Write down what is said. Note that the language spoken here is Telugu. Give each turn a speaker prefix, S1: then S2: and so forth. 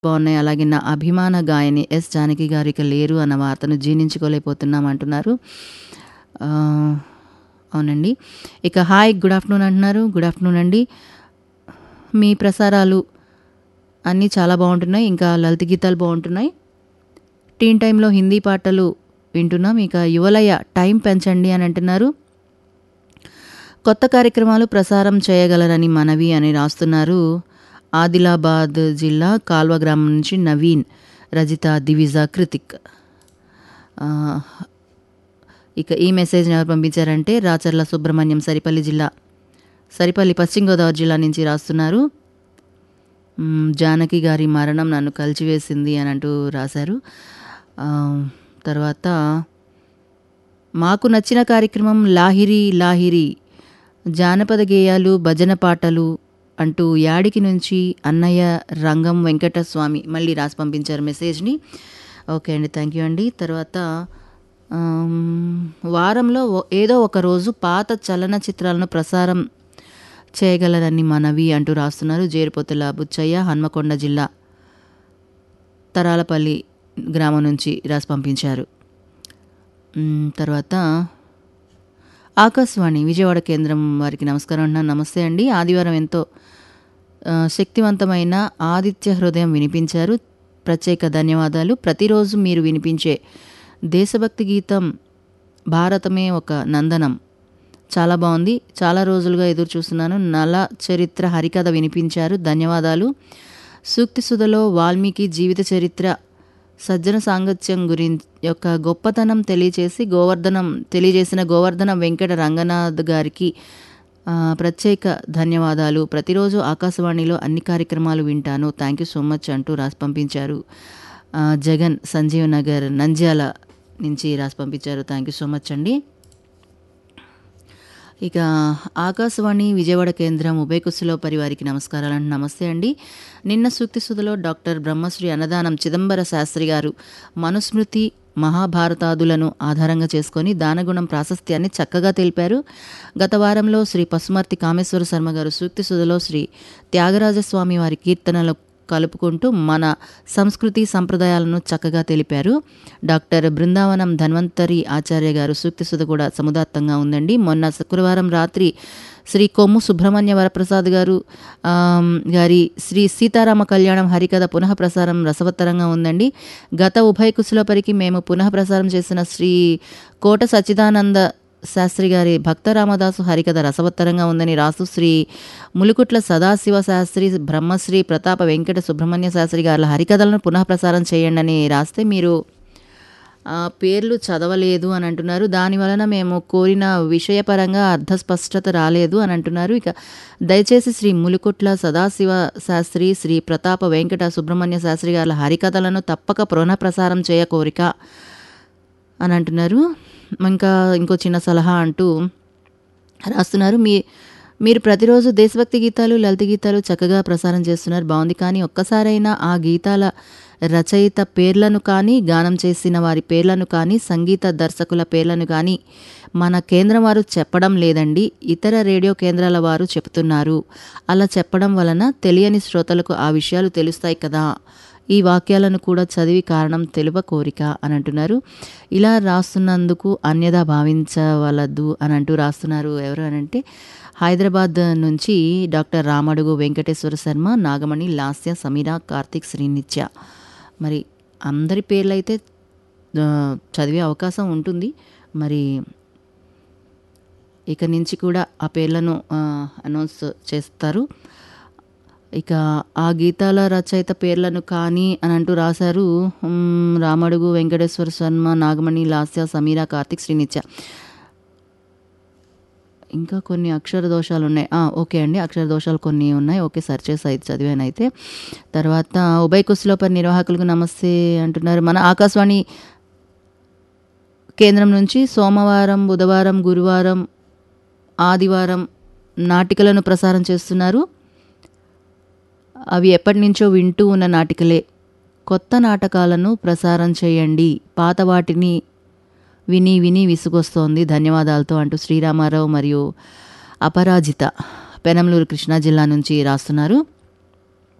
S1: బాగున్నాయి. అలాగే నా అభిమాన గాయని ఎస్. జానకి గారు ఇక లేరు అన్న వార్తను జీర్ణించుకోలేకపోతున్నాం అంటున్నారు. ఆహ్, అవునండి. ఇక హాయ్ గుడ్ ఆఫ్టర్‌నూన్ అంటున్నారు. గుడ్ ఆఫ్టర్‌నూన్ అండి. మీ ప్రసారాలు అన్నీ చాలా బావుంటున్నాయి. ఇంకా లలిత గీతాలు బావుంటున్నాయి. టీన్ టైమ్‌లో హిందీ పాటలు వింటున్నాం. ఇక యువలయ టైం పెంచండి అని అంటున్నారు. కొత్త కార్యక్రమాలు ప్రసారం చేయగలరని మనవి అని రాస్తున్నారు. ఆదిలాబాద్ జిల్లా కాల్వ గ్రామం నుంచి నవీన్, రజిత, దివిజ, కృతిక్. ఆహ్, ఇక ఈ మెసేజ్‌ని ఎవరు పంపించారంటే రాచర్ల సుబ్రహ్మణ్యం సరిపల్లి జిల్లా సరిపల్లి పశ్చిమ గోదావరి జిల్లా నుంచి రాస్తున్నారు. హ్మ్. జానకి గారి మరణం నన్ను కలిచివేసింది అని అంటూ రాశారు. ఆహ్, తర్వాత మాకు నచ్చిన కార్యక్రమం లాహిరి లాహిరి జానపద గేయాలు, భజన పాటలు అంటూ యాడికి నుంచి అన్నయ్య రంగం వెంకటస్వామి మళ్ళీ రాసి పంపించారు మెసేజ్‌ని. ఓకే అండి. థ్యాంక్ యూ అండి. తర్వాత ఆహ్, వారంలో ఓ ఏదో ఒక రోజు పాత చలనచిత్రాలను ప్రసారం చేయగలరని మనవి అంటూ రాస్తున్నారు. జేరుపోతుల బుచ్చయ్య, హన్మకొండ జిల్లా తరాలపల్లి గ్రామం నుంచి రాసి పంపించారు. హ్మ్. తర్వాత ఆకాశవాణి విజయవాడ కేంద్రం వారికి నమస్కారం అంటున్నాను. నమస్తే అండి. ఆదివారం ఎంతో ఆహ్, శక్తివంతమైన ఆదిత్య హృదయం వినిపించారు. ప్రత్యేక ధన్యవాదాలు. ప్రతిరోజు మీరు వినిపించే దేశభక్తి గీతం 'భారతమే ఒక నందనం' చాలా బావుంది. చాలా రోజులుగా ఎదురు చూస్తున్నాను. నల చరిత్ర హరికథ వినిపించారు. ధన్యవాదాలు. సూక్తి సుధలో వాల్మీకి జీవిత చరిత్ర, సజ్జన సాంగత్యం గురిం యొక్క గొప్పతనం తెలియచేసి గోవర్ధనం తెలియజేసిన గోవర్ధనం వెంకట రంగనాథ్ గారికి ఆహ్, ప్రత్యేక ధన్యవాదాలు. ప్రతిరోజు ఆకాశవాణిలో అన్ని కార్యక్రమాలు వింటాను. థ్యాంక్ యూ సో మచ్ అంటూ రాసి పంపించారు. ఆహ్, జగన్ సంజీవ్ నగర్ నంద్యాల నుంచి రాసి పంపించారు. థ్యాంక్ యూ సో మచ్ అండి. ఇక ఆకాశవాణి విజయవాడ కేంద్రం ఉభయ కుశల పరివారికి నమస్కారాలు. నమస్తే అండి. నిన్న సూక్తి సుధలో డాక్టర్ బ్రహ్మశ్రీ అన్నదానం చిదంబర శాస్త్రి గారు మనుస్మృతి, మహాభారతాదులను ఆధారంగా చేసుకొని దానగుణం ప్రాశస్త్యాన్ని చక్కగా తెలిపారు. గత వారంలో శ్రీ పసుమర్తి కామేశ్వర శర్మ గారు సూక్తి సుధలో శ్రీ త్యాగరాజస్వామి వారి కీర్తనలు కలుపుకుంటూ మన సంస్కృతి సంప్రదాయాలను చక్కగా తెలిపారు. డాక్టర్ బృందావనం ధన్వంతరి ఆచార్య గారు సూక్తి సుధ కూడా సముదాత్తంగా ఉందండి. మొన్న శుక్రవారం రాత్రి శ్రీ కొమ్ము సుబ్రహ్మణ్య వరప్రసాద్ గారు ఆహ్, గారి శ్రీ సీతారామ కళ్యాణం హరికథ పునః ప్రసారం రసవత్తరంగా ఉందండి. గత ఉభయ కుశలపరికి మేము పునః ప్రసారం చేసిన శ్రీ కోట సచ్చిదానంద శాస్త్రి గారి భక్త రామదాసు హరికథ రసవత్తరంగా ఉందని రాస్తూ శ్రీ ములుకుట్ల సదాశివ శాస్త్రి, బ్రహ్మశ్రీ ప్రతాప వెంకట సుబ్రహ్మణ్య శాస్త్రి గార్ల హరికథలను పునః ప్రసారం చేయండి అని రాస్తే మీరు ఆహ్, పేర్లు చదవలేదు అని అంటున్నారు. దాని వలన మేము కోరిన విషయపరంగా అర్థస్పష్టత రాలేదు అని అంటున్నారు. ఇక దయచేసి శ్రీ ములుకుట్ల సదాశివ శాస్త్రి, శ్రీ ప్రతాప వెంకట సుబ్రహ్మణ్య శాస్త్రి గార్ల హరికథలను తప్పక పునః ప్రసారం చేయ కోరిక అని అంటున్నారు. ఇంకా ఇంకో చిన్న సలహా అంటూ రాస్తున్నారు. మీ మీరు ప్రతిరోజు దేశభక్తి గీతాలు, లలిత గీతాలు చక్కగా ప్రసారం చేస్తున్నారు. బావుంది. కానీ ఒక్కసారైనా ఆ గీతాల రచయిత పేర్లను కానీ, గానం చేసిన వారి పేర్లను కానీ, సంగీత దర్శకుల పేర్లను కానీ మన కేంద్రం వారు చెప్పడం లేదండి. ఇతర రేడియో కేంద్రాల వారు చెప్తున్నారు. అలా చెప్పడం వలన తెలియని శ్రోతలకు ఆ విషయాలు తెలుస్తాయి కదా! ఈ వాక్యాలను కూడా చదివి కారణం తెలుప కోరిక అని అంటున్నారు. ఇలా రాస్తున్నందుకు అన్యథా భావించవలదు అని అంటూ రాస్తున్నారు. ఎవరు అనంటే హైదరాబాద్ నుంచి డాక్టర్ రామడుగు వెంకటేశ్వర శర్మ, నాగమణి, లాస్య, సమీర, కార్తీక్, శ్రీనిత్య. మరి అందరి పేర్లయితే ఆహ్, చదివే అవకాశం ఉంటుంది. మరి ఇక నుంచి కూడా ఆ పేర్లను ఆహ్, అనౌన్స్ చేస్తారు. ఇక ఆ గీతాల రచయిత పేర్లను కానీ అని అంటూ రాశారు. హ్మ్. రామడుగు వెంకటేశ్వర శర్మ, నాగమణి, లాస్య, సమీర, కార్తీక్, శ్రీనిత్య. ఇంకా కొన్ని అక్షర దోషాలున్నాయి. ఆ! ఓకే అండి. అక్షర దోషాలు కొన్ని ఉన్నాయి. ఓకే. సరిచేసి అయితే చదివానయితే. తర్వాత ఉభయ కుశలోపరి నిర్వాహకులకు నమస్తే అంటున్నారు. మన ఆకాశవాణి కేంద్రం నుంచి సోమవారం, బుధవారం, గురువారం, ఆదివారం నాటికలను ప్రసారం చేస్తున్నారు. అవి ఎప్పటినుంచో వింటూ ఉన్న నాటికలే. కొత్త నాటకాలను ప్రసారం చేయండి. పాత వాటిని విని విని విసుగొస్తోంది. ధన్యవాదాలతో అంటూ శ్రీరామారావు మరియు అపరాజిత పెనంలూరు కృష్ణా జిల్లా నుంచి రాస్తున్నారు.